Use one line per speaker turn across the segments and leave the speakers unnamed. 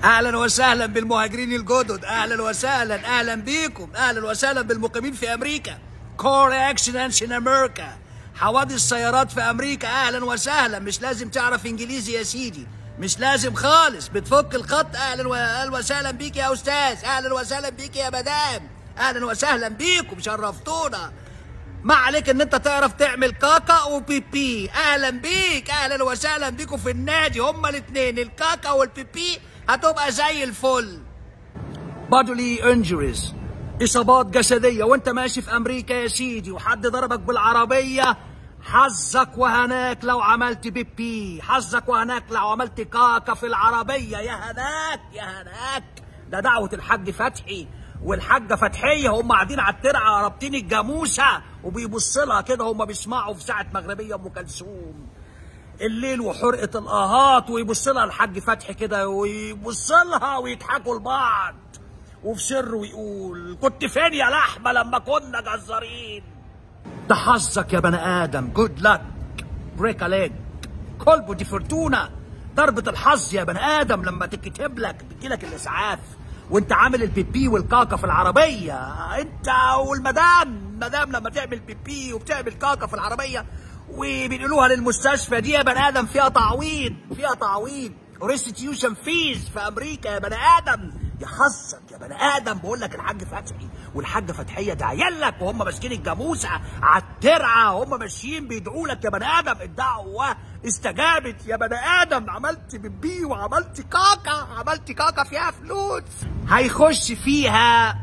اهلا وسهلا بالمهاجرين الجدد اهلا وسهلا اهلا بيكم اهلا وسهلا بالمقيمين في امريكا كور اكسيدنتس ان امريكا حوادث سيارات في امريكا اهلا وسهلا مش لازم تعرف انجليزي يا سيدي مش لازم خالص بتفك الخط اهلا واهلا وسهلا بيك يا استاذ اهلا وسهلا بيك يا مدام اهلا وسهلا بيكم شرفتونا ما عليك ان انت تعرف تعمل كاكا وبيبي اهلا بيك اهلا وسهلا بيكم في النادي هما الاثنين الكاكا والبيبي هتبقى زي الفل bodily injuries اصابات جسديه وانت ماشي في امريكا يا سيدي وحد ضربك بالعربيه حظك وهناك لو عملت بيبي حظك وهناك لو عملت كاكا في العربيه يا هناك يا هناك ده دعوه الحاج فتحي والحاجه فتحيه هم قاعدين على الترعه رابطين الجاموسه وبيبص لها كده هم بيسمعوا في ساعه مغربيه ام كلثوم الليل وحرقه الاهات ويبص لها الحاج فتحي كده ويبص لها ويضحكوا لبعض وفي سر ويقول كنت فين يا لحمه لما كنا جزارين ده حظك يا بني ادم جود لك بريك ليج كلبو دي فورتونا ضربة الحظ يا بني ادم لما تكتب لك بتجيلك الاسعاف وانت عامل البيبي والكاكا في العربية انت والمدام مدام لما تعمل بيبي وبتعمل كاكا في العربية وبينقلوها للمستشفى دي يا بني ادم فيها تعويض فيها تعويض ريستيوشن فيز في امريكا يا بني ادم يا حظك يا بني ادم بقول لك الحاج فتحي والحاجه فتحيه داعيين لك وهم ماسكين الجاموسه على الترعه وهم ماشيين بيدعوا لك يا بني ادم الدعوه استجابت يا بني ادم عملت بيبي وعملت كاكا عملت كاكا فيها فلوس هيخش فيها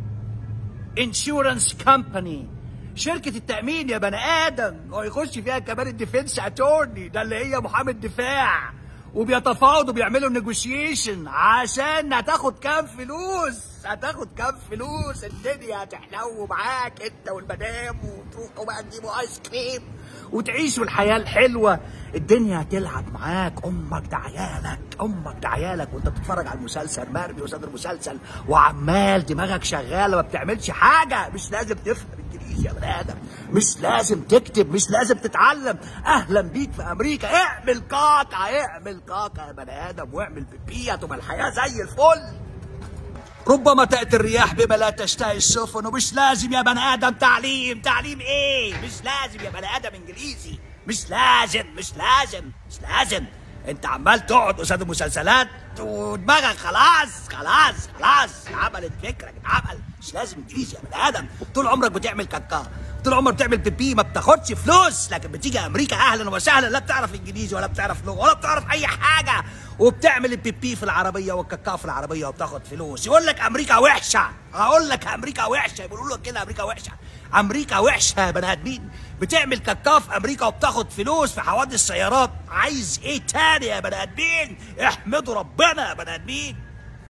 انشورنس كامباني شركة التأمين يا بني آدم ويخش فيها كمان الديفنس اتورني ده اللي هي محامي الدفاع وبيتفاوضوا بيعملوا نيجوشيشن عشان هتاخد كام فلوس هتاخد كام فلوس الدنيا هتحلو معاك انت والمدام وتروحوا بقى تجيبوا ايس كريم وتعيشوا الحياه الحلوه الدنيا هتلعب معاك امك ده عيالك امك ده عيالك وانت بتتفرج على المسلسل مرمي قصاد المسلسل وعمال دماغك شغاله ما بتعملش حاجه مش لازم تفهم انجليزي يا بني ادم مش لازم تكتب مش لازم تتعلم اهلا بيك في امريكا اعمل كاكا اعمل كاكا يا بني ادم واعمل بيبي هتبقى الحياه زي الفل ربما تأتي الرياح بما لا تشتهي السفن ومش لازم يا بني آدم تعليم تعليم إيه مش لازم يا بني آدم إنجليزي مش لازم مش لازم مش لازم انت عمال تقعد قصاد المسلسلات ودماغك خلاص خلاص خلاص اتعملت فكرك اتعمل مش لازم انجليزي يا بني ادم طول عمرك بتعمل كاكا طول عمرك بتعمل بيبي ما بتاخدش فلوس لكن بتيجي امريكا اهلا وسهلا لا بتعرف انجليزي ولا بتعرف لغه ولا بتعرف اي حاجه وبتعمل البيبي في العربيه والكاكا في العربيه وبتاخد فلوس يقول لك امريكا وحشه اقول لك امريكا وحشه يقولوا لك كده امريكا وحشه امريكا وحشه يا بني ادمين بتعمل كاكا في امريكا وبتاخد فلوس في حوادث سيارات عايز ايه تاني يا بني ادمين احمدوا ربنا يا بني ادمين